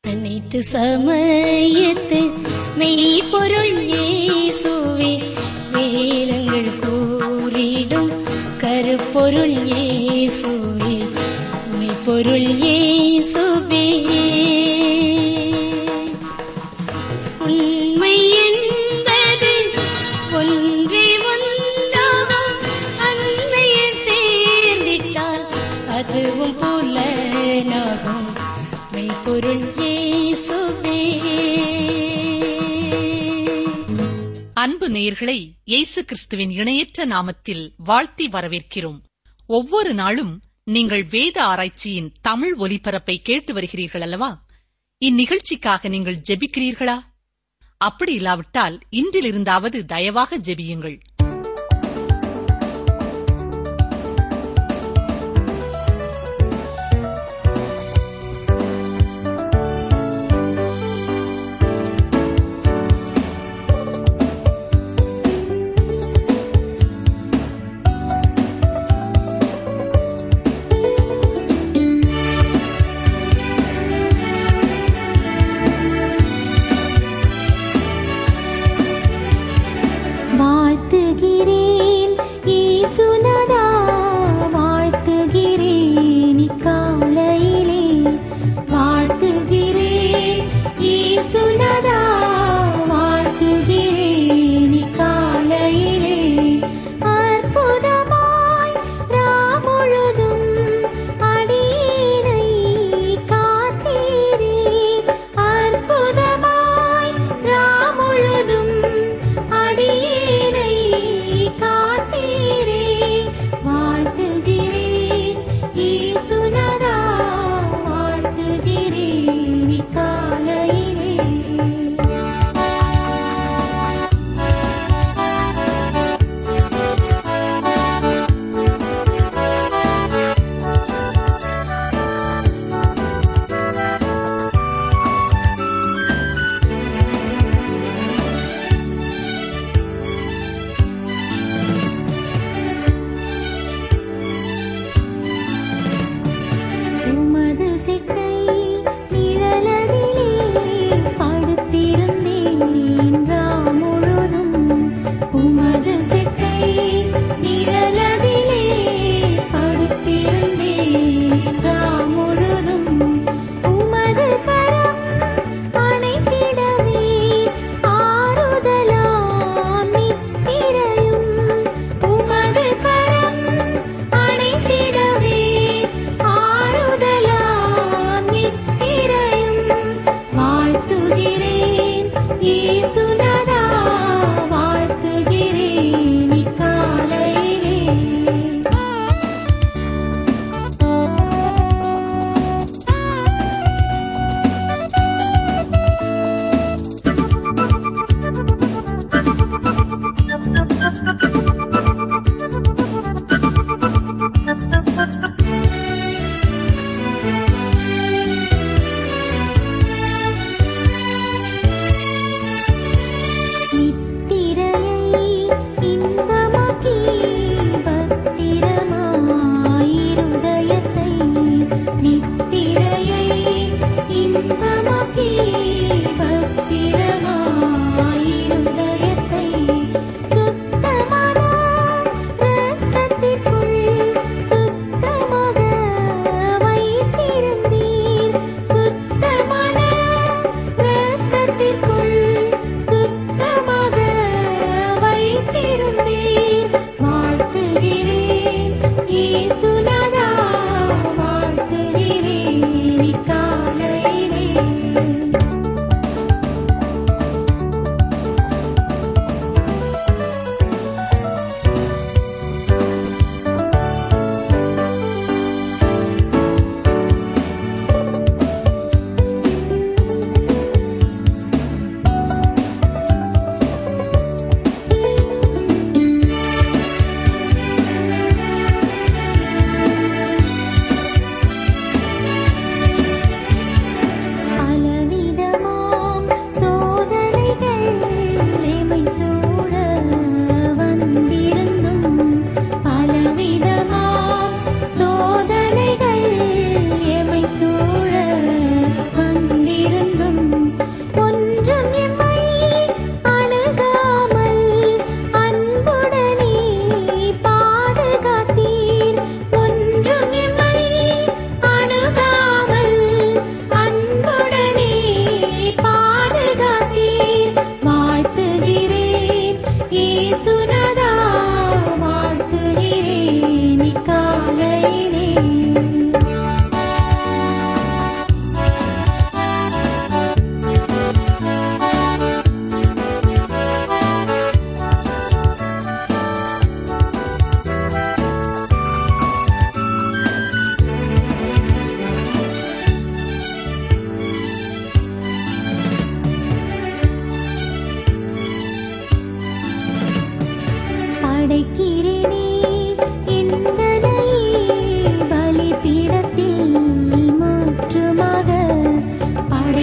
அனைத்து சமயத்து மெய்ப்பொருள் இயேசுவே வேதங்கள் கூறிடும் கருப்பொருள் இயேசுவே மெய்ப்பொருள் இயேசுவே உண்மை என்பது ஒன்றே ஒன்றாகும் அண்மையில் சேர்ந்திட்டால் அதுவும் புலனாகும் மெய்ப்பொருள் இயேசுவே அன்பு நேயர்களை இயேசு கிறிஸ்துவின் இணையற்ற நாமத்தில் வாழ்த்தி வரவேற்கிறோம் ஒவ்வொரு நாளும் நீங்கள் வேத ஆராய்ச்சியின் தமிழ் ஒலிபரப்பை கேட்டு வருகிறீர்கள் அல்லவா இந்நிகழ்ச்சிக்காக நீங்கள் ஜெபிக்கிறீர்களா அப்படி இல்லாவிட்டால் இன்றிலிருந்தாவது தயவாக ஜெபியுங்கள் வாழ்த்துகிறேன் இயேசுநாதா வாழ்த்துகிறேன் இக்காலையிலே வாழ்த்துகிறேன் இயேசுநாதா வாழ்த்துகிறேன் இக்காலையிலே அற்புதமாய் ராமுழுதும் அடியினை காத்தீரே அற்புதமாய் ராமுழுதும் அடியினை காத்தீரே வாழ்த்துகிறேன் இயேசுநாதா வாழ்த்துகிறேன் இக்காலையிலே உமது சிட்டை நிழலதிலே படுத்திருந்தேன் ராம் முழுதும் உமது சிட்டை நிழலதிலே படுத்திருந்தேன் ராம் முழுதும் உமது கரம் அணைத்திடவே ஆறுதலாம் நித்திரையும் உமது கரம் அணைத்திடவே ஆறுதலாம் நித்திரையும் வாழ்த்துகிறேன் இயேசுநாதா வாழ்த்துகிறேன் இக்காலையிலே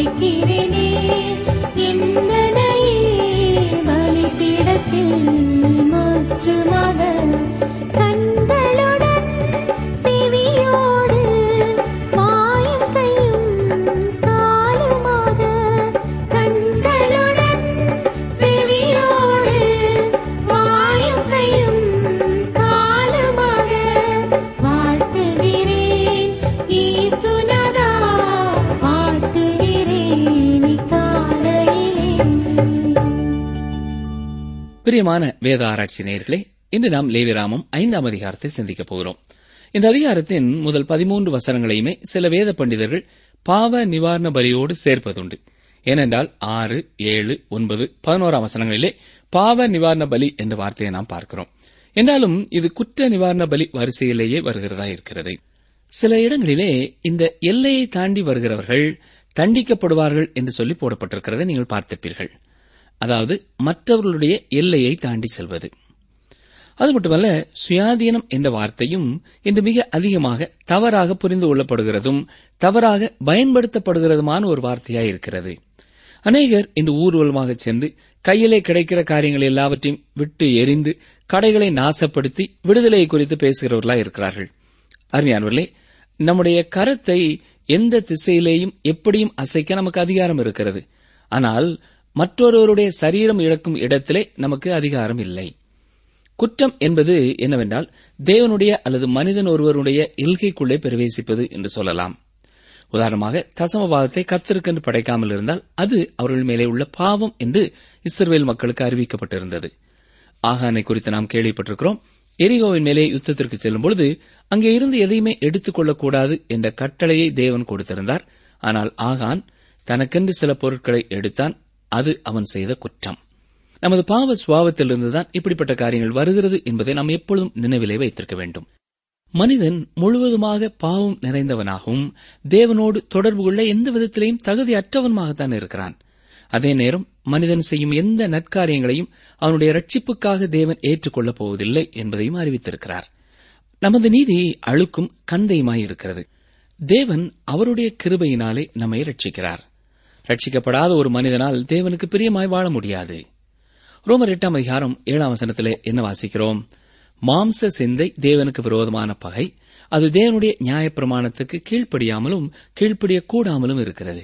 வைக்கிறேனே எந்தனையே பலிபீடத்தில் மாற்றுமாக கண்களுடன் செவியோடு வாயும் கையும் காலுமாக கண்களுடன் செவியோடு வாயும் கையும் காலுமாக வாழ்த்துகிறேன் ஈசுநாதா வாழ்த்துகிறேன் இக்காலையிலே பிரியமான வேத ஆராய்ச்சி நேயர்களே இன்று நாம் லேவிராமம் ஐந்தாம் அதிகாரத்தை சிந்திக்கப் போகிறோம் இந்த அதிகாரத்தின் முதல் பதிமூன்று வசனங்களையுமே சில வேத பண்டிதர்கள் பாவ நிவாரண பலியோடு சேர்ப்பதுண்டு ஏனென்றால் ஆறு ஏழு ஒன்பது பதினோராம் வசனங்களிலே பாவ நிவாரண பலி என்ற வார்த்தையை நாம் பார்க்கிறோம் என்றாலும் இது குற்ற நிவாரண பலி வரிசையிலேயே வருகிறதா இருக்கிறது சில இடங்களிலே இந்த எல்லையை தாண்டி வருகிறவர்கள் தண்டிக்கப்படுவார்கள் என்று சொல்லி போடப்பட்டிருக்கிறதை நீங்கள் பார்த்திருப்பீர்கள் அதாவது மற்றவர்களுடைய எல்லையை தாண்டி செல்வது அது மட்டுமல்ல சுயாதீனம் என்ற வார்த்தையும் இன்று மிக அதிகமாக தவறாக புரிந்து கொள்ளப்படுகிறதும் தவறாக பயன்படுத்தப்படுகிறதுமான ஒரு வார்த்தையாய் இருக்கிறது அநேகர் இன்று ஊர்வலமாக சென்று கையிலே கிடைக்கிற காரியங்கள் எல்லாவற்றையும் விட்டு எரிந்து கடைகளை நாசப்படுத்தி விடுதலையை குறித்து பேசுகிறவர்களாய் இருக்கிறார்கள் அருமையானவர்களே நம்முடைய கரத்தை எந்த திசையிலேயும் எப்படியும் அசைக்க நமக்கு அதிகாரம் இருக்கிறது ஆனால் மற்றொருவருடைய சரீரம் இழக்கும் இடத்திலே நமக்கு அதிகாரம் இல்லை குற்றம் என்பது என்னவென்றால் தேவனுடைய அல்லது மனிதன் ஒருவருடைய இல்கைக்குள்ளே பிரவேசிப்பது என்று சொல்லலாம் உதாரணமாக தசம பாகத்தை கர்த்தருக்கென்று படைக்காமல் இருந்தால் அது அவர்கள் மேலே உள்ள பாவம் என்று இஸ்ரவேல் மக்களுக்கு அறிவிக்கப்பட்டிருந்தது ஆகானை குறித்து நாம் கேள்விப்பட்டிருக்கிறோம் எரிகோவின் மேலே யுத்தத்திற்கு செல்லும் பொழுது அங்கே இருந்து எதையுமே எடுத்துக் கொள்ளக்கூடாது என்ற கட்டளையை தேவன் கொடுத்திருந்தார் ஆனால் ஆகான் தனக்கென்று சில பொருட்களை எடுத்தான் அது அவன் செய்த குற்றம் நமது பாவ சுவாவத்திலிருந்துதான் இப்படிப்பட்ட காரியங்கள் வருகிறது என்பதை நாம் எப்பொழுதும் நினைவிலே வைத்திருக்க வேண்டும் மனிதன் முழுவதுமாக பாவம் நிறைந்தவனாகவும் தேவனோடு தொடர்பு கொள்ள எந்த விதத்திலேயும் தகுதியற்றவனுமாகத்தான் இருக்கிறான் அதே நேரம் மனிதன் செய்யும் எந்த நற்காரியங்களையும் அவனுடைய ரட்சிப்புக்காக தேவன் ஏற்றுக்கொள்ளப் போவதில்லை என்பதையும் அறிவித்திருக்கிறார் நமது நீதி அழுக்கும் கந்தையுமாய் இருக்கிறது தேவன் அவருடைய கிருபையினாலே நம்மை ரட்சிக்கிறார் ரட்சிக்கப்படாத ஒரு மனிதனால் தேவனுக்கு பிரியமாய் வாழ முடியாது ரோமர் எட்டாம் அதிகாரம் ஏழாம் வசனத்திலே என்ன வாசிக்கிறோம் மாம்ச சிந்தை தேவனுக்கு விரோதமான பகை அது தேவனுடைய நியாயப்பிரமாணத்துக்கு கீழ்ப்படியாமலும் கீழ்ப்படியக்கூடாமலும் இருக்கிறது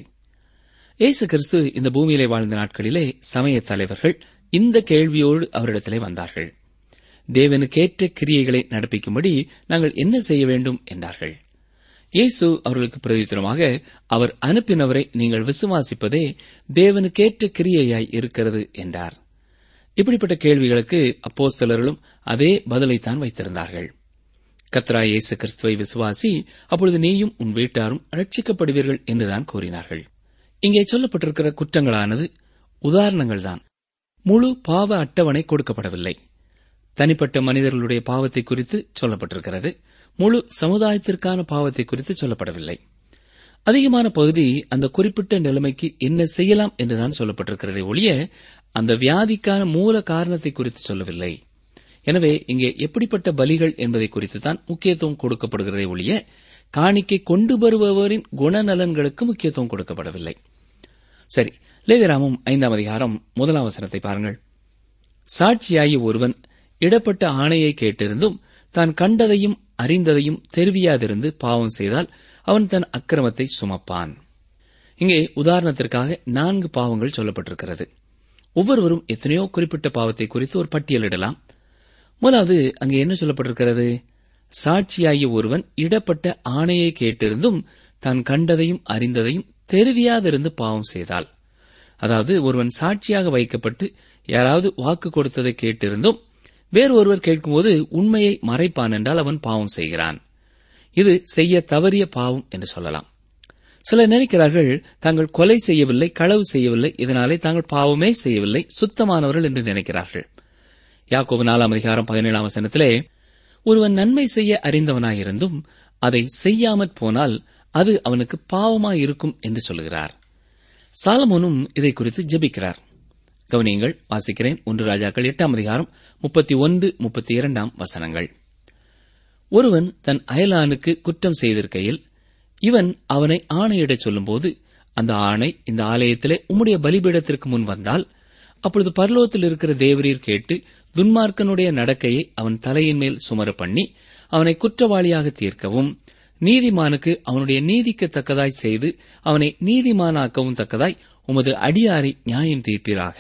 இயேசு கிறிஸ்து இந்த பூமியிலே வாழ்ந்த நாட்களிலே சமய தலைவர்கள் இந்த கேள்வியோடு அவரிடத்திலே வந்தார்கள் தேவனுக்கேற்ற கிரியைகளை நடப்பிக்கும்படி நாங்கள் என்ன செய்ய வேண்டும் என்றார்கள் இயேசு அவர்களுக்கு பிரதித்திரமாக அவர் அனுப்பினவரை நீங்கள் விசுவாசிப்பதே தேவனுக்கேற்ற கிரியையாய் இருக்கிறது என்றார் இப்படிப்பட்ட கேள்விகளுக்கு அப்போஸ்தலர்களும் அதே பதிலைத்தான் வைத்திருந்தார்கள் கத்ரா இயேசு கிறிஸ்துவை விசுவாசி அப்பொழுது நீயும் உன் வீட்டாரும் ரட்சிக்கப்படுவீர்கள் என்றுதான் கூறினார்கள் இங்கே சொல்லப்பட்டிருக்கிற குற்றங்களானது உதாரணங்கள்தான் முழு பாவ அட்டவணை கொடுக்கப்படவில்லை தனிப்பட்ட மனிதர்களுடைய பாவத்தை குறித்து சொல்லப்பட்டிருக்கிறது முழு சமுதாயத்திற்கான பாவத்தை குறித்து சொல்லப்படவில்லை அதிகமான பகுதி அந்த குறிப்பிட்ட நிலைமைக்கு என்ன செய்யலாம் என்றுதான் சொல்லப்பட்டிருக்கிறதே ஒழிய அந்த வியாதிக்கான மூல காரணத்தை குறித்து சொல்லவில்லை எனவே இங்கே எப்படிப்பட்ட பலிகள் என்பதை குறித்து தான் முக்கியத்துவம் கொடுக்கப்படுகிறதே ஒழிய காணிக்கை கொண்டு வருபவரின் குணநலன்களுக்கு முக்கியத்துவம் கொடுக்கப்படவில்லை சரி லேவிராமம் ஐந்தாம் அதிகாரம் முதலாம் வசனத்தை பாருங்கள் சாட்சியாகி ஒருவன் இடப்பட்ட ஆணையை கேட்டிருந்தும் தான் கண்டதையும் அறிந்ததையும் தெரிவியாதிருந்து பாவம் செய்தால் அவன் தன் அக்கிரமத்தை சுமப்பான் இங்கே உதாரணத்திற்காக நான்கு பாவங்கள் சொல்லப்பட்டிருக்கிறது ஒவ்வொருவரும் எத்தனையோ குறிப்பிட்ட பாவத்தை குறித்து ஒரு பட்டியலிடலாம் முதலாவது அங்கே என்ன சொல்லப்பட்டிருக்கிறது சாட்சியாகிய ஒருவன் இடப்பட்ட ஆணையை கேட்டிருந்தும் தான் கண்டதையும் அறிந்ததையும் தெரிவியாதிருந்து பாவம் செய்தால் அதாவது ஒருவன் சாட்சியாக வைக்கப்பட்டு யாராவது வாக்கு கொடுத்ததை கேட்டிருந்தும் வேறு ஒருவர் கேட்கும்போது உண்மையை மறைப்பான் என்றால் அவன் பாவம் செய்கிறான் இது செய்ய தவறிய பாவம் என்று சொல்லலாம் சிலர் நினைக்கிறார்கள் தாங்கள் கொலை செய்யவில்லை களவு செய்யவில்லை இதனாலே தாங்கள் பாவமே செய்யவில்லை சுத்தமானவர்கள் என்று நினைக்கிறார்கள் யாக்கோபு நாலாம் அதிகாரம் பதினேழாம் வசனத்திலே ஒருவன் நன்மை செய்ய அறிந்தவனாயிருந்தும் அதை செய்யாமற் போனால் அது அவனுக்கு பாவமாயிருக்கும் என்று சொல்கிறார் சாலமோனும் இதை குறித்து ஜெபிக்கிறார் கவனியங்கள் வாசிக்கிறேன் ஒன்று ராஜாக்கள் எட்டாம் அதிகாரம் முப்பத்தி ஒன்று முப்பத்தி இரண்டாம் வசனங்கள் ஒருவன் தன் அயலானுக்கு குற்றம் செய்திருக்கையில் இவன் அவனை ஆணையிடச் சொல்லும்போது அந்த ஆணை இந்த ஆலயத்திலே உம்முடைய பலிபீடத்திற்கு முன் வந்தால் அப்பொழுது பரலோகத்தில் இருக்கிற தேவரீர் கேட்டு துன்மார்க்கனுடைய நடக்கையை அவன் தலையின் மேல் சுமர பண்ணி அவனை குற்றவாளியாக தீர்க்கவும் நீதிமானுக்கு அவனுடைய நீதிக்கு தக்கதாய் செய்து அவனை நீதிமானாக்கவும் தக்கதாய் உமது அடியாரை நியாயம் தீர்ப்பீராக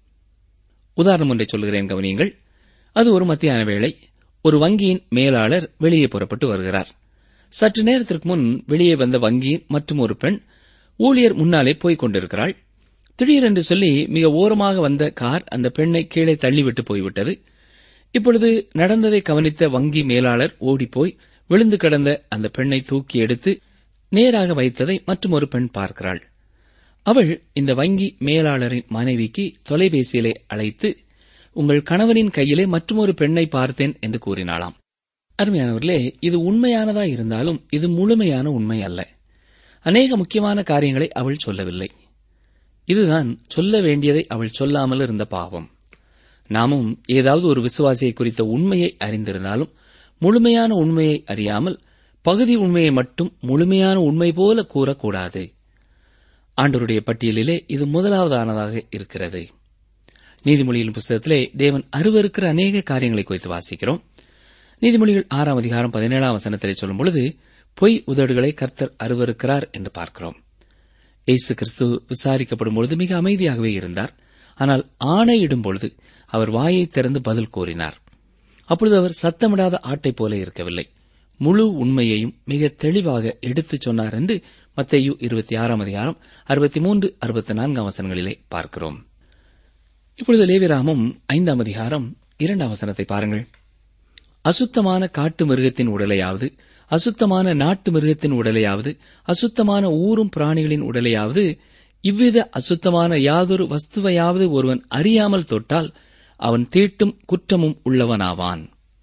உதாரணம் ஒன்றை சொல்கிறேன் கவனியுங்கள் அது ஒரு மத்தியான வேளை ஒரு வங்கியின் மேலாளர் வெளியே புறப்பட்டு வருகிறார் சற்று நேரத்திற்கு முன் வெளியே வந்த வங்கியின் மற்றும் ஒரு பெண் ஊழியர் முன்னாலே போய்க் கொண்டிருக்கிறாள் திடீரென்று சொல்லி மிக ஓரமாக வந்த கார் அந்த பெண்ணை கீழே தள்ளிவிட்டு போய்விட்டது இப்பொழுது நடந்ததை கவனித்த வங்கி மேலாளர் ஓடிப்போய் விழுந்து கிடந்த அந்த பெண்ணை தூக்கி எடுத்து நேராக வைத்ததை மற்றும் ஒரு பெண் பார்க்கிறாள் அவள் இந்த வங்கி மேலாளரின் மனைவிக்கு தொலைபேசியிலே அழைத்து உங்கள் கணவனின் கையிலே மற்றொரு பெண்ணை பார்த்தேன் என்று கூறினாளாம் அருமையானவர்களே இது உண்மையானதா இருந்தாலும் இது முழுமையான உண்மை அல்ல அநேக முக்கியமான காரியங்களை அவள் சொல்லவில்லை இதுதான் சொல்ல வேண்டியதை அவள் சொல்லாமல் இருந்த பாவம் நாமும் ஏதாவது ஒரு விசுவாசியை குறித்த உண்மையை அறிந்திருந்தாலும் முழுமையான உண்மையை அறியாமல் பகுதி உண்மையை மட்டும் முழுமையான உண்மை போல கூறக்கூடாது ஆண்டவருடைய பட்டியலிலே இது முதலாவதானதாக இருக்கிறது நீதிமொழியின் புஸ்தகத்திலே தேவன் அருவருக்கிற அநேக காரியங்களை குறித்து வாசிக்கிறோம் நீதிமொழிகள் ஆறாம் அதிகாரம் பதினேழாம் வசனத்திலே சொல்லும் பொழுது பொய் உதடுகளை கர்த்தர் அருவருக்கிறார் என்று பார்க்கிறோம் இயேசு கிறிஸ்து விசாரிக்கப்படும் பொழுது மிக அமைதியாகவே இருந்தார் ஆனால் ஆணையிடும் பொழுது அவர் வாயை திறந்து பதில் கூறினார் அப்பொழுது அவர் சத்தமிடாத ஆட்டைப் போல இருக்கவில்லை முழு உண்மையையும் மிக தெளிவாக எடுத்துச் சொன்னார் என்று மத்தேயு இருபத்தி ஆறாம் அதிகாரம் அறுபத்தி மூன்று அறுபத்தி நான்காம் வசனங்களிலே பார்க்கிறோம் இப்பொழுது லேவிராமம் ஐந்தாம் அதிகாரம் இரண்டாம் வசனத்தை பாருங்கள் அசுத்தமான காட்டு மிருகத்தின் உடலையாவது அசுத்தமான நாட்டு மிருகத்தின் உடலையாவது அசுத்தமான ஊரும் பிராணிகளின் உடலையாவது இவ்வித அசுத்தமான யாதொரு வஸ்துவையாவது ஒருவன் அறியாமல் தொட்டால் அவன் தீட்டும் குற்றமும் உள்ளவனாவான்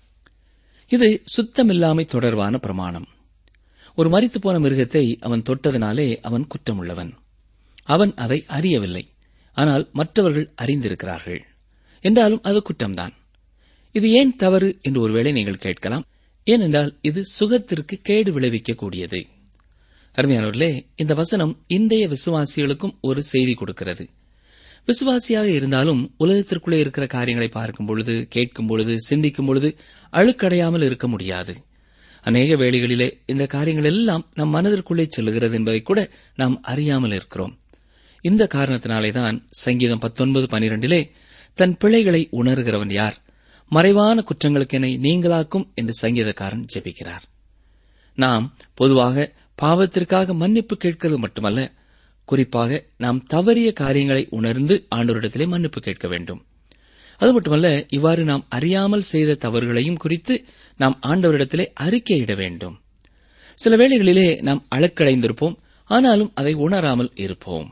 இது சுத்தமில்லாமை தொடர்பான பிரமாணம் ஒரு மரித்து போன மிருகத்தை அவன் தொட்டதனாலே அவன் குற்றமுள்ளவன் அவன் அதை அறியவில்லை ஆனால் மற்றவர்கள் அறிந்திருக்கிறார்கள் என்றாலும் அது குற்றம்தான் இது ஏன் தவறு என்று ஒருவேளை நீங்கள் கேட்கலாம் ஏனென்றால் இது சுகத்திற்கு கேடு விளைவிக்கக்கூடியது அருமையானவர்களே இந்த வசனம் இன்றைய விசுவாசிகளுக்கும் ஒரு செய்தி கொடுக்கிறது விசுவாசியாக இருந்தாலும் உலகத்திற்குள்ளே இருக்கிற காரியங்களை பார்க்கும் பொழுது கேட்கும் பொழுது சிந்திக்கும் பொழுது அழுக்கடையாமல் இருக்க முடியாது அநேக வேளைகளிலே இந்த காரியங்கள் எல்லாம் நம் மனதிற்குள்ளே செல்லுகிறது என்பதை கூட நாம் அறியாமல் இருக்கிறோம் இந்த காரணத்தினாலேதான் சங்கீதம் பத்தொன்பது பனிரெண்டிலே தன் பிழைகளை உணர்கிறவன் யார் மறைவான குற்றங்களுக்கு என்னை நீங்களாக்கும் என்று சங்கீதக்காரன் ஜெபிக்கிறார் நாம் பொதுவாக பாவத்திற்காக மன்னிப்பு கேட்கிறது மட்டுமல்ல குறிப்பாக நாம் தவறிய காரியங்களை உணர்ந்து ஆண்டோரிடத்திலே மன்னிப்பு கேட்க வேண்டும் அது மட்டுமல்ல இவ்வாறு நாம் அறியாமல் செய்த தவறுகளையும் குறித்து நாம் ஆண்டவரிடத்திலே அறிக்கையிட வேண்டும் சில வேளைகளிலே நாம் அழக்கடைந்திருப்போம் ஆனாலும் அதை உணராமல் இருப்போம்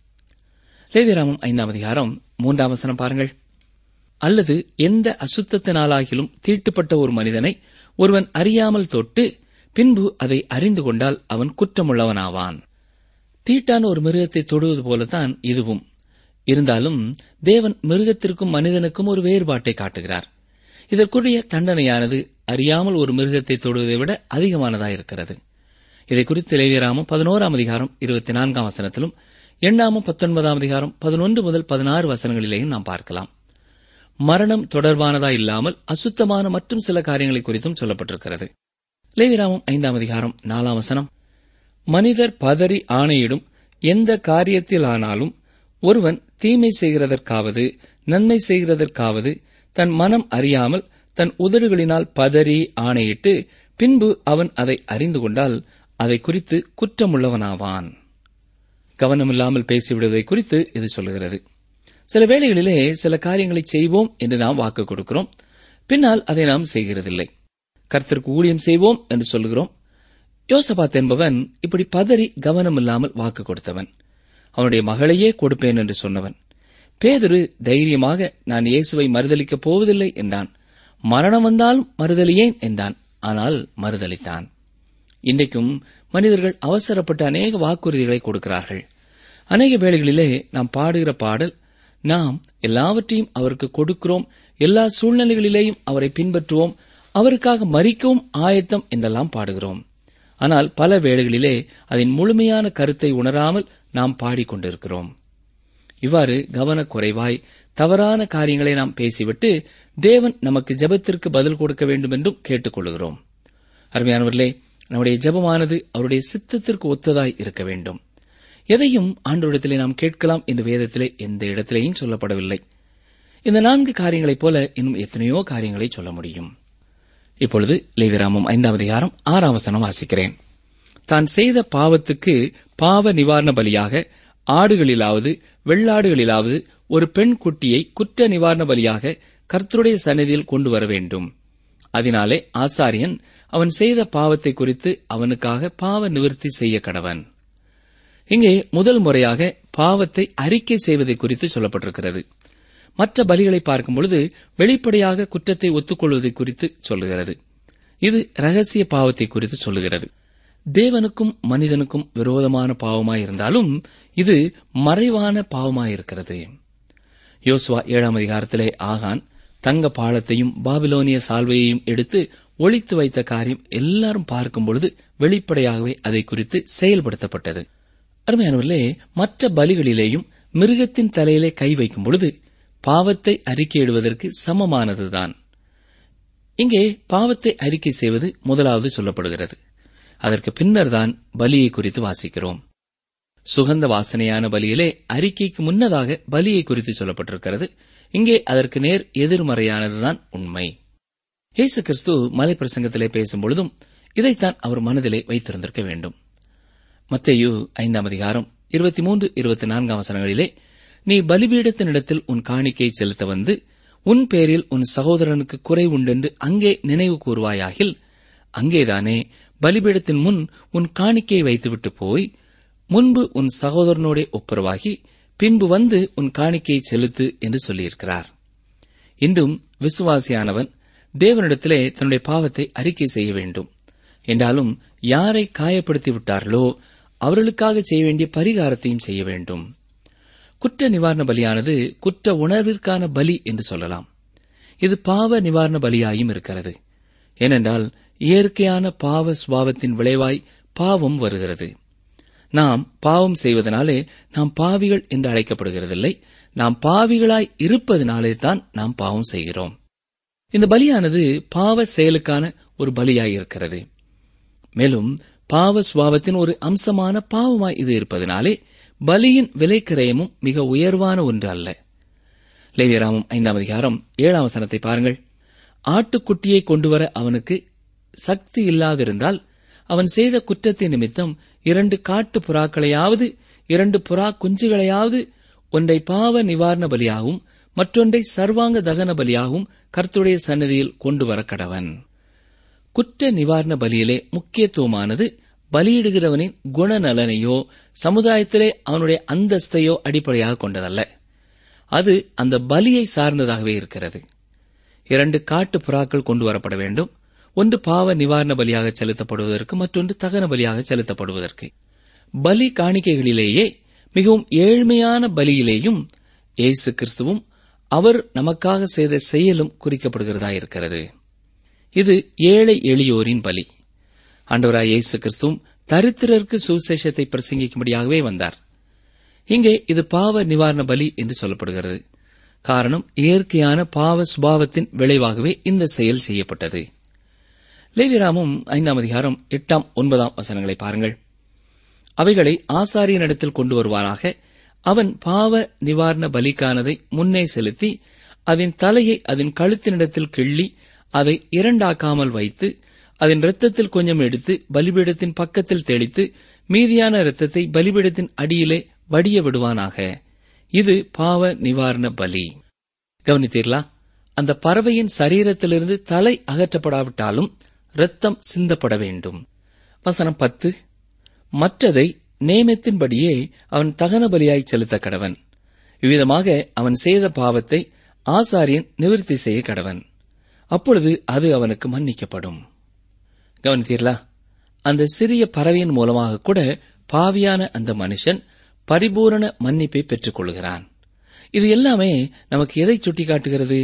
லேவிராமம் ஐந்தாம் அதிகாரம் மூன்றாம் வசனம் பாருங்கள் அல்லது எந்த அசுத்தத்தினாலாகிலும் தீட்டுப்பட்ட ஒரு மனிதனை ஒருவன் அறியாமல் தொட்டு பின்பு அதை அறிந்து கொண்டால் அவன் குற்றமுள்ளவனாவான் தீட்டான ஒரு மிருகத்தை தொடுவது போலத்தான் இதுவும் இருந்தாலும் தேவன் மிருகத்திற்கும் மனிதனுக்கும் ஒரு வேறுபாட்டை காட்டுகிறார் இதற்குரிய தண்டனையானது அறியாமல் ஒரு மிருகத்தை தொடுவதை விட அதிகமானதாயிருக்கிறது இதை குறித்து லேவியராமம் பதினோராம் அதிகாரம் இருபத்தி நான்காம் வசனத்திலும் எண்ணாமம் பத்தொன்பதாம் அதிகாரம் பதினொன்று முதல் பதினாறு வசனங்களிலேயும் நாம் பார்க்கலாம் மரணம் தொடர்பானதா இல்லாமல் அசுத்தமான மற்றும் சில காரியங்களை குறித்தும் சொல்லப்பட்டிருக்கிறது லேவிராமம் ஐந்தாம் அதிகாரம் நாலாம் வசனம் மனிதர் பதறி ஆணையிடும் எந்த காரியத்திலானாலும் ஒருவன் தீமை செய்கிறதற்காவது நன்மை செய்கிறதற்காவது தன் மனம் அறியாமல் தன் உதடுகளினால் பதறி ஆணையிட்டு பின்பு அவன் அதை அறிந்து கொண்டால் அதை குறித்து குற்றமுள்ளவனாவான் கவனமில்லாமல் பேசிவிடுவதை குறித்து இது சொல்கிறது சில வேளைகளிலே சில காரியங்களை செய்வோம் என்று நாம் வாக்கு கொடுக்கிறோம் பின்னால் அதை நாம் செய்கிறதில்லை கர்த்தருக்கு ஊழியம் செய்வோம் என்று சொல்கிறோம் யோசபாத் என்பவன் இப்படி பதறி கவனமில்லாமல் வாக்கு கொடுத்தவன் அவனுடைய மகளையே கொடுப்பேன் என்று சொன்னவன் பேதுரு தைரியமாக நான் இயேசுவை மறுதலிக்கப் போவதில்லை என்றான் மரணம் வந்தாலும் மறுதலியேன் என்றான் ஆனால் மறுதலித்தான் இன்றைக்கும் மனிதர்கள் அவசரப்பட்டு அநேக வாக்குறுதிகளை கொடுக்கிறார்கள் அநேக வேளைகளிலே நாம் பாடுகிற பாடல் நாம் எல்லாவற்றையும் அவருக்கு கொடுக்கிறோம் எல்லா சூழ்நிலைகளிலேயும் அவரை பின்பற்றுவோம் அவருக்காக மறிக்கவும் ஆயத்தம் என்றெல்லாம் பாடுகிறோம் ஆனால் பல வேளைகளிலே அதன் முழுமையான கருத்தை உணராமல் நாம் பாடிக்கொண்டிருக்கிறோம் இவ்வாறு கவனக்குறைவாய் தவறான காரியங்களை நாம் பேசிவிட்டு தேவன் நமக்கு ஜெபத்திற்கு பதில் கொடுக்க வேண்டும் என்றும் கேட்டுக்கொள்கிறோம் அருமையானவர்களே நம்முடைய ஜெபமானது அவருடைய சித்தத்திற்கு ஒத்ததாய் இருக்க வேண்டும் எதையும் ஆண்டோரிடத்திலே நாம் கேட்கலாம் என்று வேதத்திலே எந்த இடத்திலேயும் சொல்லப்படவில்லை இந்த நான்கு காரியங்களைப் போல இன்னும் எத்தனையோ காரியங்களை சொல்ல முடியும் இப்பொழுது லேவிராமம் ஐந்தாம் அதிகாரம் ஆறாம் வசனம் வாசிக்கிறேன் தான் செய்த பாவத்துக்கு பாவ நிவாரண பலியாக ஆடுகளிலாவது வெள்ளாடுகளிலாவது ஒரு பெண் குட்டியை குற்ற நிவாரண பலியாக கர்த்தருடைய சந்நிதியில் கொண்டு வர வேண்டும் அதனாலே ஆசாரியன் அவன் செய்த பாவத்தை குறித்து அவனுக்காக பாவ நிவர்த்தி செய்ய கடவன் இங்கே முதல் முறையாக பாவத்தை அறிக்கை செய்வதை குறித்து சொல்லப்பட்டிருக்கிறது மற்ற பலிகளை பார்க்கும் பொழுது வெளிப்படையாக குற்றத்தை ஒத்துக்கொள்வதை குறித்து சொல்லுகிறது இது ரகசிய பாவத்தை குறித்து சொல்லுகிறது தேவனுக்கும் மனிதனுக்கும் விரோதமான பாவமாயிருந்தாலும் இது மறைவான பாவமாயிருக்கிறது யோசுவா ஏழாம் அதிகாரத்திலே ஆகான் தங்க பாலத்தையும் பாபிலோனிய சால்வையையும் எடுத்து ஒளித்து வைத்த காரியம் எல்லாரும் பார்க்கும் பொழுது வெளிப்படையாகவே அதை குறித்து செயல்படுத்தப்பட்டது அருமையானவர்களே மற்ற பலிகளிலேயும் மிருகத்தின் தலையிலே கை வைக்கும் பொழுது பாவத்தை அறிக்கையிடுவதற்கு சமமானதுதான் இங்கே பாவத்தை அறிக்கை செய்வது முதலாவது சொல்லப்படுகிறது அதற்கு பின்னர்தான் பலியை குறித்து வாசிக்கிறோம் சுகந்த வாசனையான பலியிலே அறிக்கைக்கு முன்னதாக பலியை குறித்து சொல்லப்பட்டிருக்கிறது இங்கே அதற்கு நேர் எதிர்மறையானதுதான் உண்மை இயேசு கிறிஸ்து மலை பிரசங்கத்திலே பேசும் பொழுதும் இதைத்தான் அவர் மனதிலே வைத்திருந்திருக்க வேண்டும் மத்தேயு ஐந்தாம் அதிகாரம் இருபத்தி மூன்று இருபத்தி நான்காம் வசனங்களிலே நீ பலிபீடத்தினிடத்தில் உன் காணிக்கை செலுத்த வந்து உன் பேரில் உன் சகோதரனுக்கு குறை உண்டென்று அங்கே நினைவு கூறுவாயாகில் அங்கேதானே பலிபீடத்தின் முன் உன் காணிக்கையை வைத்துவிட்டு போய் முன்பு உன் சகோதரனோடே ஒப்புரவாகி பின்பு வந்து உன் காணிக்கையை செலுத்து என்று சொல்லியிருக்கிறார் இன்றும் விசுவாசியானவன் தேவனிடத்திலே தன்னுடைய பாவத்தை அறிக்கை செய்ய வேண்டும் என்றாலும் யாரை காயப்படுத்தி விட்டார்களோ அவர்களுக்காக செய்ய வேண்டிய பரிகாரத்தையும் செய்ய வேண்டும் குற்ற நிவாரண பலியானது குற்ற உணர்விற்கான பலி என்று சொல்லலாம் இது பாவ நிவாரண பலியாயும் இருக்கிறது ஏனென்றால் இயற்கையான பாவ சுபாவத்தின் விளைவாய் பாவம் வருகிறது நாம் பாவம் செய்வதனாலே நாம் பாவிகள் என்று அழைக்கப்படுகிறதில்லை நாம் பாவிகளாய் இருப்பதனாலே தான் நாம் பாவம் செய்கிறோம் இந்த பலியானது பாவ செயலுக்கான ஒரு பலியாய் இருக்கிறது மேலும் பாவ சுபாவத்தின் ஒரு அம்சமான பாவமாய் இது இருப்பதனாலே பலியின் விலைக்கிரயமும் மிக உயர்வான ஒன்று அல்ல லேவியராமம் ஐந்தாம் அதிகாரம் ஏழாம் வசனத்தை பாருங்கள் ஆட்டுக்குட்டியை கொண்டுவர அவனுக்கு சக்தி இல்லாதிருந்தால் அவன் செய்த குற்றத்தின் நிமித்தம் இரண்டு காட்டு புறாக்களையாவது இரண்டு புறா குஞ்சுகளையாவது ஒன்றை பாவ நிவாரண பலியாகவும் மற்றொன்றை சர்வாங்க தகன பலியாகவும் கர்த்தருடைய சன்னதியில் கொண்டு வர கடவன் குற்ற நிவாரண பலியிலே முக்கியத்துவமானது பலியிடுகிறவனின் குணநலனையோ சமுதாயத்திலே அவனுடைய அந்தஸ்தையோ அடிப்படையாக கொண்டதல்ல அது அந்த பலியை சார்ந்ததாகவே இருக்கிறது இரண்டு காட்டு புறாக்கள் கொண்டு வரப்பட வேண்டும் ஒன்று பாவ நிவாரண பலியாக செலுத்தப்படுவதற்கு மற்றொன்று தகன பலியாக செலுத்தப்படுவதற்கு பலி காணிக்கைகளிலேயே மிகவும் ஏழ்மையான பலியிலேயும் இயேசு கிறிஸ்துவும் அவர் நமக்காக செய்த செயலும் குறிக்கப்படுகிறதா இருக்கிறது இது ஏழை எளியோரின் பலி ஆண்டவராய் இயேசு கிறிஸ்துவும் தரித்திரருக்கு சுவிசேஷத்தை பிரசங்கிக்கும்படியாகவே வந்தார் இங்கே இது பாவ நிவாரண பலி என்று சொல்லப்படுகிறது காரணம் இயற்கையான பாவ சுபாவத்தின் விளைவாகவே இந்த செயல் செய்யப்பட்டது லேவிராமும் ஐந்தாம் அதிகாரம் எட்டாம் ஒன்பதாம் வசனங்களை பாருங்கள் அவைகளை ஆசாரியனிடத்தில் கொண்டு வருவாராக அவன் பாவ நிவாரண பலிக்கானதை முன்னே செலுத்தி அதன் தலையை அதன் கழுத்தினிடத்தில் கிள்ளி அதை இரண்டாக்காமல் வைத்து அதன் இரத்தத்தில் கொஞ்சம் எடுத்து பலிபீடத்தின் பக்கத்தில் தெளித்து மீதியான இரத்தத்தை பலிபீடத்தின் அடியிலே வடிய விடுவானாக இது பாவ நிவாரண பலி கவனித்தீர்களா அந்த பறவையின் சரீரத்திலிருந்து தலை அகற்றப்படாவிட்டாலும் இரத்தம் சிந்தப்பட வேண்டும் வசனம் பத்து மற்றதை நேமத்தின்படியே அவன் தகன பலியாய் செலுத்த கடவன் இவ்விதமாக அவன் செய்த பாவத்தை ஆசாரியன் நிவர்த்தி செய்ய கடவன் அப்பொழுது அது அவனுக்கு மன்னிக்கப்படும் கவனித்தீர்களா அந்த சிறிய பறவையின் மூலமாக கூட பாவியான அந்த மனுஷன் பரிபூரண மன்னிப்பை பெற்றுக் கொள்கிறான் இது எல்லாமே நமக்கு எதை சுட்டிக்காட்டுகிறது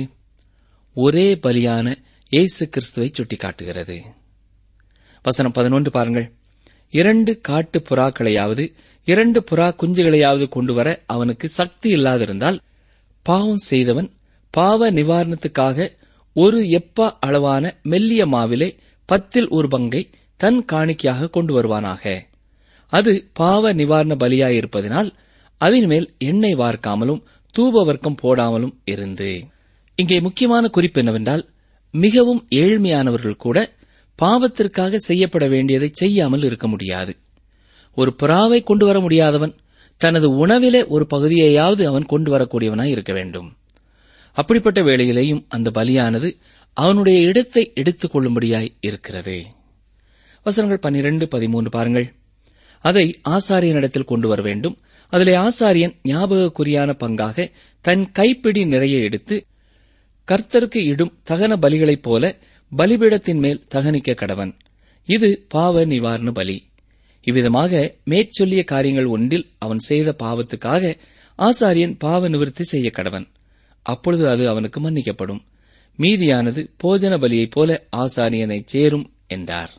ஒரே பலியான இயேசு கிறிஸ்துவை சுட்டிக்காட்டுகிறது வசனம் பதினொன்று பாருங்கள் இரண்டு காட்டு புறாக்களையாவது இரண்டு புறா குஞ்சுகளையாவது கொண்டு வர அவனுக்கு சக்தி இல்லாதிருந்தால் பாவம் செய்தவன் பாவ நிவாரணத்துக்காக ஒரு எப்பா அளவான மெல்லிய மாவிலே பத்தில் ஒரு பங்கை தன் காணிக்கையாக கொண்டு வருவானாக அது பாவ நிவாரண பலியாயிருப்பதினால் அதன் மேல் எண்ணெய் வார்க்காமலும் தூப வர்க்கம் போடாமலும் இருந்து இங்கே முக்கியமான குறிப்பு என்னவென்றால் மிகவும் ஏழ்மையானவர்கள் கூட பாவத்திற்காக செய்யப்பட வேண்டியதை செய்யாமல் இருக்க முடியாது ஒரு புறாவை கொண்டு வர முடியாதவன் தனது உணவிலே ஒரு பகுதியையாவது அவன் கொண்டு வரக்கூடியவனாய் இருக்க வேண்டும் அப்படிப்பட்ட வேளையிலேயும் அந்த பலியானது அவனுடைய இடத்தை எடுத்துக் கொள்ளும்படியாய் இருக்கிறது வசனங்கள் பன்னிரண்டு பதிமூன்று பாருங்கள் அதை ஆசாரியனிடத்தில் கொண்டு வர வேண்டும் அதிலே ஆசாரியன் ஞாபகக்குறியான பங்காக தன் கைப்பிடி நிறைய எடுத்து கர்த்தருக்கு இடும் தகன பலிகளைப் போல பலிபீடத்தின் மேல் தகனிக்க கடவன் இது பாவ நிவாரண பலி இவ்விதமாக மேற்சொல்லிய காரியங்கள் ஒன்றில் அவன் செய்த பாவத்துக்காக ஆசாரியன் பாவ நிவர்த்தி செய்ய கடவன் அப்பொழுது அது அவனுக்கு மன்னிக்கப்படும் மீதியானது போஜன பலியைப் போல ஆசாரியனை சேரும் என்றார்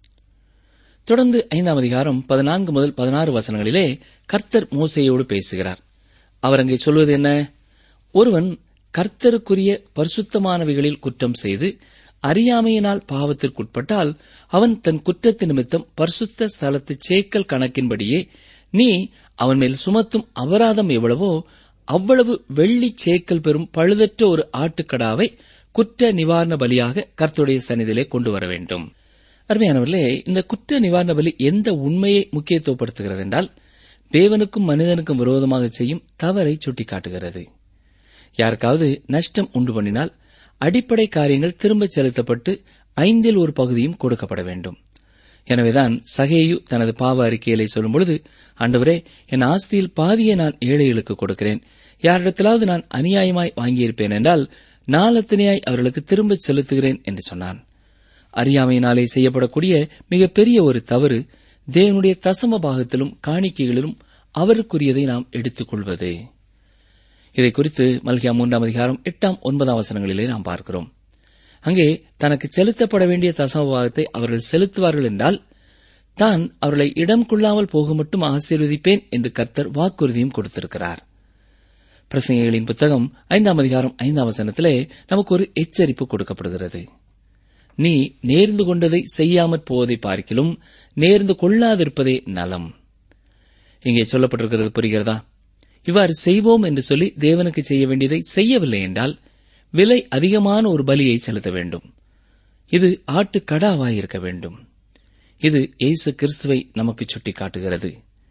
தொடர்ந்து ஐந்தாம் அதிகாரம் பதினான்கு முதல் பதினாறு வசனங்களிலே கர்த்தர் மோசையோடு பேசுகிறார் அவர் அங்கே சொல்வது என்ன ஒருவன் கர்த்தருக்குரிய பரிசுத்தமானவைகளில் குற்றம் செய்து அறியாமையினால் பாவத்திற்குட்பட்டால் அவன் தன் குற்றத்து நிமித்தம் பரிசுத்த ஸ்தலத்து சேக்கல் கணக்கின்படியே நீ அவன் மேல் சுமத்தும் அபராதம் எவ்வளவோ அவ்வளவு வெள்ளி சேக்கல் பெறும் பழுதற்ற ஒரு ஆட்டுக்கடாவை குற்ற நிவாரண பலியாக கர்த்தருடைய சந்நிதியிலே கொண்டு வர வேண்டும் அருமையானவர்களே இந்த குற்ற நிவாரண பலி எந்த உண்மையை முக்கியத்துவப்படுத்துகிறது என்றால் தேவனுக்கும் மனிதனுக்கும் விரோதமாக செய்யும் தவறை சுட்டிக்காட்டுகிறது யாருக்காவது நஷ்டம் உண்டு பண்ணினால் அடிப்படை காரியங்கள் திரும்பச் செலுத்தப்பட்டு ஐந்தில் ஒரு பகுதியும் கொடுக்கப்பட வேண்டும் எனவேதான் சகேயு தனது பாவ அறிக்கையிலே சொல்லும்பொழுது ஆண்டவரே என் ஆஸ்தியில் பாதியை நான் ஏழைகளுக்கு கொடுக்கிறேன் யாரிடத்திலாவது நான் அநியாயமாய் வாங்கியிருப்பேன் என்றால் நாலத்தனையாய் அவர்களுக்கு திரும்பச் செலுத்துகிறேன் என்று சொன்னான் அறியாமையினாலே செய்யப்படக்கூடிய மிகப்பெரிய ஒரு தவறு தேவனுடைய தசம பாகத்திலும் காணிக்கைகளிலும் அவருக்குரியதை நாம் எடுத்துக் கொள்வது இதை குறித்து மல்கியா மூன்றாம் அதிகாரம் எட்டாம் ஒன்பதாம் வசனங்களிலே நாம் பார்க்கிறோம் அங்கே தனக்கு செலுத்தப்பட வேண்டிய தசம பாகத்தை அவர்கள் செலுத்துவார்கள் என்றால் தான் அவர்களை இடம் கொள்ளாமல் போக மட்டும் ஆசீர்வதிப்பேன் என்று கர்த்தர் வாக்குறுதியும் கொடுத்திருக்கிறார் பிரசங்கிகளின் புத்தகம் ஐந்தாம் அதிகாரம் ஐந்தாம் வசனத்திலே நமக்கு ஒரு எச்சரிப்பு கொடுக்கப்படுகிறது நீ நேர்ந்து கொண்டதை செய்யாமற் போவதை பார்க்கிலும் நேர்ந்து கொள்ளாதிருப்பதே நலம் இங்கே சொல்லப்பட்டிருக்கிறது புரிகிறதா இவ்வாறு செய்வோம் என்று சொல்லி தேவனுக்கு செய்ய வேண்டியதை செய்யவில்லை என்றால் விலை அதிகமான ஒரு பலியை செலுத்த வேண்டும் இது ஆட்டுக்கடாவாய் இருக்க வேண்டும் இது இயேசு கிறிஸ்துவை நமக்கு சுட்டிக்காட்டுகிறது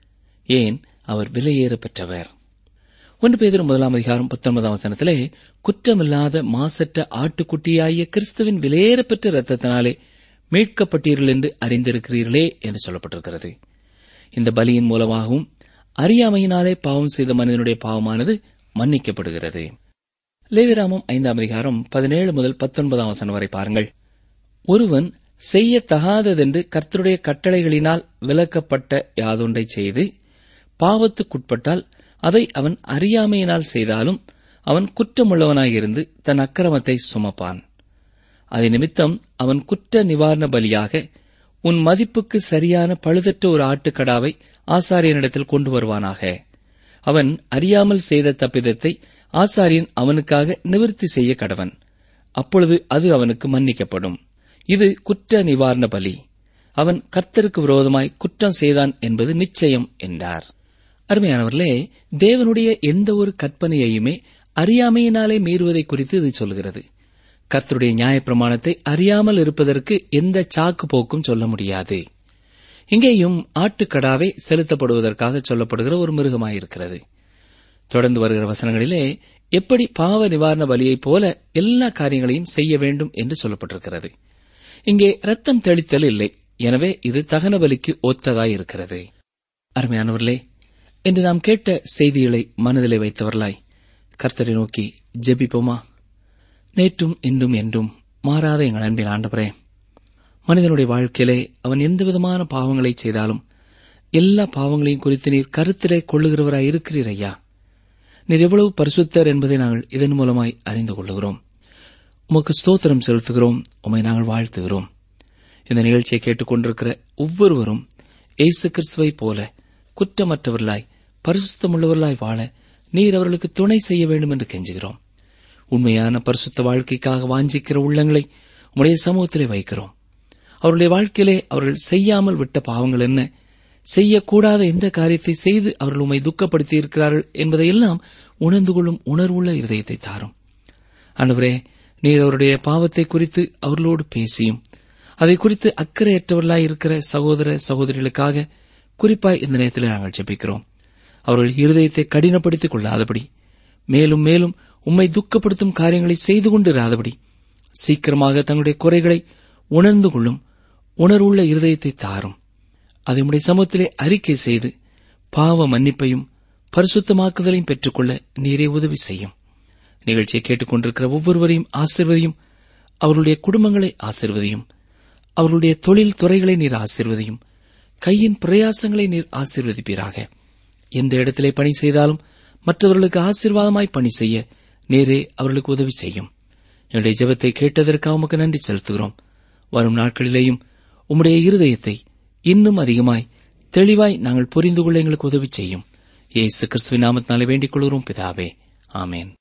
ஏன் அவர் விலையேற பெற்றவர் ஒன்று பேதர் முதலாம் அதிகாரம் பத்தொன்பதாம் வசனத்திலே குற்றமில்லாத மாசற்ற ஆட்டுக்குட்டியாகிய கிறிஸ்துவின் விலையேறப்பெற்ற இரத்தத்தினாலே மீட்கப்பட்டீர்கள் என்று அறிந்திருக்கிறீர்களே என்று சொல்லப்பட்டிருக்கிறது இந்த பலியின் மூலமாகவும் அறியாமையினாலே பாவம் செய்த மனிதனுடைய பாவமானது மன்னிக்கப்படுகிறது லேவிராமம் ஐந்தாம் அதிகாரம் பதினேழு முதல் பத்தொன்பதாம் வசனம் வரை பாருங்கள் ஒருவன் செய்யத்தகாததென்று கர்த்தருடைய கட்டளைகளினால் விலக்கப்பட்ட யாதொன்றை செய்து பாவத்துக்குட்பட்டால் அதை அவன் அறியாமையினால் செய்தாலும் அவன் குற்றமுள்ளவனாயிருந்து தன் அக்கிரமத்தை சுமப்பான் அது நிமித்தம் அவன் குற்ற நிவாரண பலியாக உன் மதிப்புக்கு சரியான பழுதற்ற ஒரு ஆட்டுக்கடாவை ஆசாரியனிடத்தில் கொண்டு வருவானாக அவன் அறியாமல் செய்த தப்பிதத்தை ஆசாரியன் அவனுக்காக நிவர்த்தி செய்ய கடவன் அப்பொழுது அது அவனுக்கு மன்னிக்கப்படும் இது குற்ற நிவாரண பலி அவன் கர்த்தருக்கு விரோதமாய் குற்றம் செய்தான் என்பது நிச்சயம் என்றார் அருமையானவர்களே தேவனுடைய எந்த ஒரு கற்பனையையுமே அறியாமையினாலே மீறுவதை குறித்து இது சொல்கிறது கர்த்தருடைய நியாயப்பிரமாணத்தை அறியாமல் இருப்பதற்கு எந்த சாக்கு போக்கும் சொல்ல முடியாது இங்கேயும் ஆட்டுக்கடாவே செலுத்தப்படுவதற்காக சொல்லப்படுகிற ஒரு மிருகமாயிருக்கிறது தொடர்ந்து வருகிற வசனங்களிலே எப்படி பாவ நிவாரண பலியைப் போல எல்லா காரியங்களையும் செய்ய வேண்டும் என்று சொல்லப்பட்டிருக்கிறது இங்கே ரத்தம் தெளித்தல் இல்லை எனவே இது தகன பலிக்கு ஒத்ததாயிருக்கிறது அருமையானவர்களே இன்று நாம் கேட்ட செய்திகளை மனதிலே வைத்தவர்களாய் கர்த்தரை நோக்கி ஜெபிப்போமா நேற்றும் இன்றும் என்றும் மாறாத எங்கள் அன்பின் ஆண்டவரே மனிதனுடைய வாழ்க்கையிலே அவன் எந்த விதமான பாவங்களை செய்தாலும் எல்லா பாவங்களையும் குறித்து நீர் கருத்திலே கொள்ளுகிறவராய் இருக்கிறீர் ஐயா நீர் எவ்வளவு பரிசுத்தர் என்பதை நாங்கள் இதன் மூலமாய் அறிந்து கொள்ளுகிறோம் உமக்கு ஸ்தோத்திரம் செலுத்துகிறோம் உமை நாங்கள் வாழ்த்துகிறோம் இந்த நிகழ்ச்சியை கேட்டுக்கொண்டிருக்கிற ஒவ்வொருவரும் இயேசு கிறிஸ்துவை போல குற்றமற்றவர்களாய் பரிசுத்தமுள்ளவர்களாய் வாழ நீர் அவர்களுக்கு துணை செய்ய வேண்டும் என்று கெஞ்சுகிறோம் உண்மையான பரிசுத்த வாழ்க்கைக்காக வாஞ்சிக்கிற உள்ளங்களை உடைய சமூகத்திலே வைக்கிறோம் அவருடைய வாழ்க்கையிலே அவர்கள் செய்யாமல் விட்ட பாவங்கள் என்ன செய்யக்கூடாத எந்த காரியத்தை செய்து அவர்கள் உம்மை துக்கப்படுத்தி இருக்கிறார்கள் என்பதையெல்லாம் உணர்ந்து கொள்ளும் உணர்வுள்ள இருதயத்தை தாரும் ஆண்டவரே நீர் அவருடைய பாவத்தை குறித்து அவர்களோடு பேசியும் அதை குறித்து அக்கறையற்றவர்களாய் இருக்கிற சகோதர சகோதரிகளுக்காக குறிப்பாய் இந்த நேரத்தில் நாங்கள் ஜெபிக்கிறோம் அவர்கள் இருதயத்தை கடினப்படுத்திக் கொள்ளாதபடி மேலும் மேலும் உம்மை துக்கப்படுத்தும் காரியங்களை செய்து கொண்டிராதபடி சீக்கிரமாக தங்களுடைய குறைகளை உணர்ந்து கொள்ளும் உணர்வுள்ள இருதயத்தை தாரும் அதை உம்முடைய சமூகத்திலே அறிக்கை செய்து பாவ மன்னிப்பையும் பரிசுத்தமாக்குதலையும் பெற்றுக்கொள்ள நீரே உதவி செய்யும் நிகழ்ச்சியை கேட்டுக்கொண்டிருக்கிற ஒவ்வொருவரையும் ஆசிர்வதியும் அவர்களுடைய குடும்பங்களை ஆசிர்வதியும் அவர்களுடைய தொழில் துறைகளை நீர் ஆசிர்வதியும் கையின் பிரயாசங்களை நீர் ஆசிர்வதிப்பீராக எந்த இடத்திலே பணி செய்தாலும் மற்றவர்களுக்கு ஆசீர்வாதமாய் பணி செய்ய நேரே அவர்களுக்கு உதவி செய்யும் என்னுடைய ஜெபத்தை கேட்டதற்காக உமக்கு நன்றி செலுத்துகிறோம் வரும் நாட்களிலேயும் உம்முடைய இருதயத்தை இன்னும் அதிகமாய் தெளிவாய் நாங்கள் புரிந்து கொள்ள எங்களுக்கு உதவி செய்யும் இயேசு கிறிஸ்துவின் நாமத்தினாலே வேண்டிக் கொள்கிறோம் பிதாவே ஆமேன்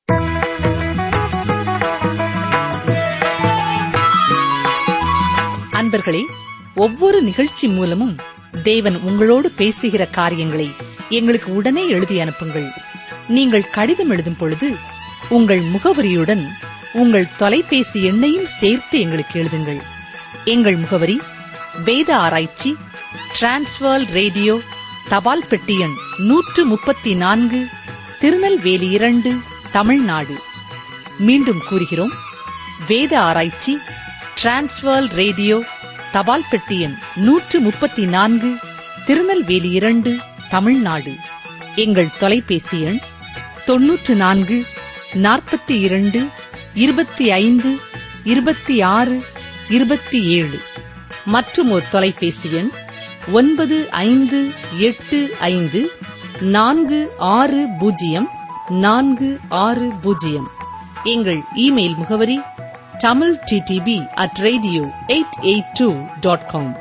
அன்பர்களே ஒவ்வொரு நிகழ்ச்சி மூலமும் தேவன் உங்களோடு பேசுகிற காரியங்களை எங்களுக்கு உடனே எழுதி அனுப்புங்கள் நீங்கள் கடிதம் எழுதும் பொழுது உங்கள் முகவரியுடன் உங்கள் தொலைபேசி எண்ணையும் சேர்த்து எங்களுக்கு எழுதுங்கள் எங்கள் முகவரி வேத ஆராய்ச்சி டிரான்ஸ்வர் ரேடியோ தபால் பெட்டி எண் நூற்று முப்பத்தி நான்கு திருநெல்வேலி இரண்டு தமிழ்நாடு மீண்டும் கூறுகிறோம் வேத ஆராய்ச்சி டிரான்ஸ்வர் ரேடியோ தபால் பெட்டி எண் நூற்று முப்பத்தி நான்கு திருநெல்வேலி இரண்டு தமிழ்நாடு எங்கள் தொலைபேசி எண் தொன்னூற்று நான்கு நாற்பத்தி இரண்டு இருபத்தி ஐந்து இருபத்தி ஆறு இருபத்தி ஏழு மற்றும் ஒரு தொலைபேசி எண் ஒன்பது ஐந்து எட்டு ஐந்து நான்கு ஆறு பூஜ்ஜியம் நான்கு ஆறு பூஜ்ஜியம் எங்கள் இமெயில் முகவரி Tamil DTP at radio eight eight two dot com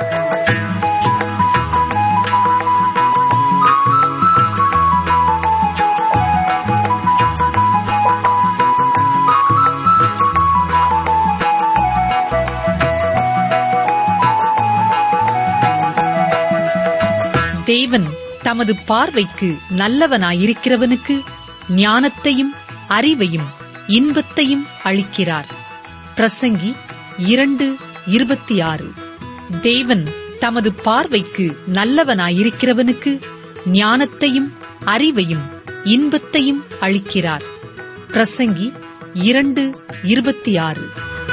தேவன் தமது பார்வைக்கு நல்லவனாயிருக்கிறவனுக்கு ஞானத்தையும் அறிவையும் இன்பத்தையும் அளிக்கிறார் பிரசங்கி இரண்டு இருபத்தி ஆறு தேவன் தமது பார்வைக்கு நல்லவனாயிருக்கிறவனுக்கு ஞானத்தையும் அறிவையும் இன்பத்தையும் அளிக்கிறார் பிரசங்கி இரண்டு இருபத்தி ஆறு